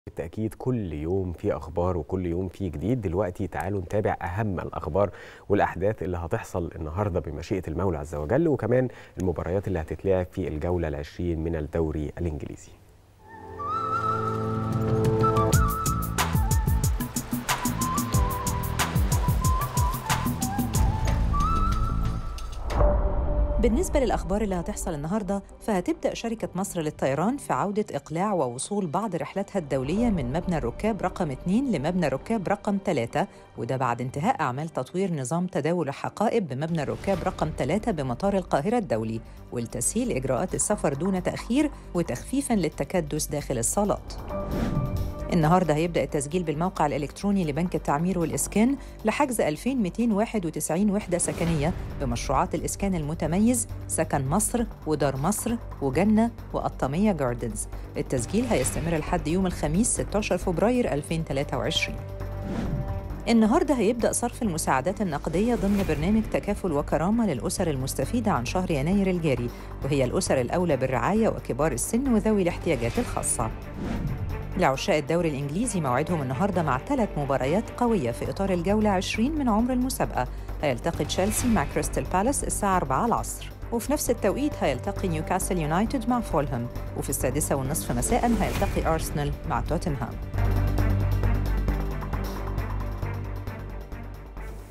بالتأكيد كل يوم في أخبار وكل يوم في جديد دلوقتي تعالوا نتابع أهم الأخبار والأحداث اللي هتحصل النهاردة بمشيئة المولى عز وجل وكمان المباريات اللي هتتلعب في الجولة العشرين من الدوري الإنجليزي بالنسبة للأخبار اللي هتحصل النهاردة فهتبدأ شركة مصر للطيران في عودة إقلاع ووصول بعض رحلاتها الدولية من مبنى الركاب رقم 2 لمبنى الركاب رقم 3 وده بعد انتهاء أعمال تطوير نظام تداول الحقائب بمبنى الركاب رقم 3 بمطار القاهرة الدولي ولتسهيل إجراءات السفر دون تأخير وتخفيفاً للتكدس داخل الصالات. النهارده هيبدا التسجيل بالموقع الالكتروني لبنك التعمير والاسكان لحجز 2291 وحده سكنيه بمشروعات الاسكان المتميز سكن مصر ودار مصر وجنه وقطاميه جاردنز. التسجيل هيستمر لحد يوم الخميس 16 فبراير 2023. النهارده هيبدا صرف المساعدات النقديه ضمن برنامج تكافل وكرامه للاسر المستفيده عن شهر يناير الجاري وهي الاسر الاولى بالرعايه وكبار السن وذوي الاحتياجات الخاصه. لعشاق الدوري الإنجليزي موعدهم النهاردة مع ثلاث مباريات قوية في إطار الجولة 20 من عمر المسابقة هيلتقي تشيلسي مع كريستال بالاس الساعة 4 العصر وفي نفس التوقيت هيلتقي نيوكاسل يونايتد مع فولهام وفي السادسة والنصف مساء هيلتقي أرسنال مع توتنهام